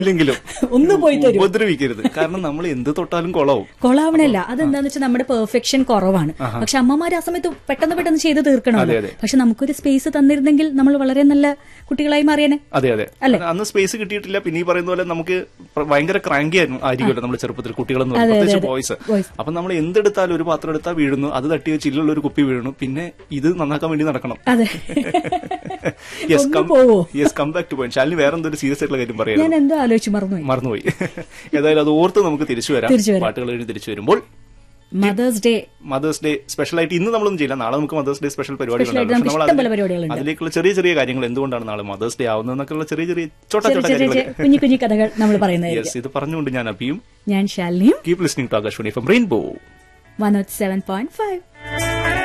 ഇല്ലെങ്കിലും ഒന്ന് പോയി തരൂ ഉപദ്രവിക്കരുത് കാരണം നമ്മൾ എന്ത് തൊട്ടാലും കുളവും കൊളാവണല്ല അതെന്താന്ന് വെച്ചാൽ നമ്മുടെ പെർഫെക്ഷൻ കുറവാണ് പക്ഷെ അമ്മമാർ ആ സമയത്ത് പെട്ടെന്ന് പെട്ടെന്ന് ചെയ്ത് തീർക്കണമല്ലോ അതെ. പക്ഷെ നമുക്കൊരു സ്പേസ് തന്നിരുന്നെങ്കിൽ നമ്മൾ വളരെ നല്ല കുട്ടികളായി മാറിയേനെ അതെ അതെ അന്ന് സ്പേസ് കിട്ടിയിട്ടില്ല പിന്നെ ഈ പറയുന്ന പോലെ നമുക്ക് പ്ര- ഭയങ്കര ക്രാങ്കി ആയിരിക്കുമല്ലോ നമ്മുടെ ചെറുപ്പത്തിൽ കുട്ടികളെന്ന് പറയുന്നത് പ്രത്യേകിച്ച് ബോയ്സ് Boys. അപ്പൊ നമ്മൾ എന്തെടുത്താലും ഒരു പാത്രം എടുത്താൽ വീഴുന്നു അത് തട്ടി വെച്ച് ഇല്ലുള്ള ഒരു കുപ്പി വീഴുന്നു പിന്നെ ഇത് നന്നാക്കാൻ വേണ്ടി നടക്കണം അതെ യെസ് ഒന്ന് കം പോവോ? Yes come back to point Shalini വേറെ എന്തൊരു സീരിയസ് ആയിട്ടുള്ള കാര്യം പറയാം ഞാൻ എന്തോ ആലോചിച്ച് മറന്നുപോയി മറന്നുപോയി ഏതായാലും അത് ഓർത്ത് നമുക്ക് തിരിച്ചു വരാം തിരിച്ചു വരാം. പാട്ടുകൾ കഴിഞ്ഞ് തിരിച്ചു വരുമ്പോൾ mother's day mother's day special ആയിട്ട് ഇന്ന് നമ്മളൊന്നും ചെയ്യില്ല നാളെ നമുക്ക് മദേഴ്സ് ഡേ സ്പെഷ്യൽ Special ആയിട്ട് പരിപാടികളുണ്ട് നമുക്ക് നമ്മൾ ഇഷ്ടംപോലെ പരിപാടികളുണ്ട്. അതിലേക്കുള്ള ചെറിയ ചെറിയ കാര്യങ്ങൾ എന്തുകൊണ്ടാണ് നാളെ മദേഴ്സ് ഡേ ആവുന്നതെന്നൊക്കെയുള്ള ചെറിയ ചെറിയ ചോട്ട ചെറിയ ചോട്ട ചെറിയ കാര്യങ്ങൾ ചെറിയ കുഞ്ഞു കുഞ്ഞു കഥകൾ നമ്മൾ പറയുന്നതായിരിക്കും യെസ് ഇത് പറഞ്ഞുകൊണ്ട് ഞാൻ അഭിയും ഞാൻ ശാലിനിയും keep listening to Akashvani from rainbow one seven point five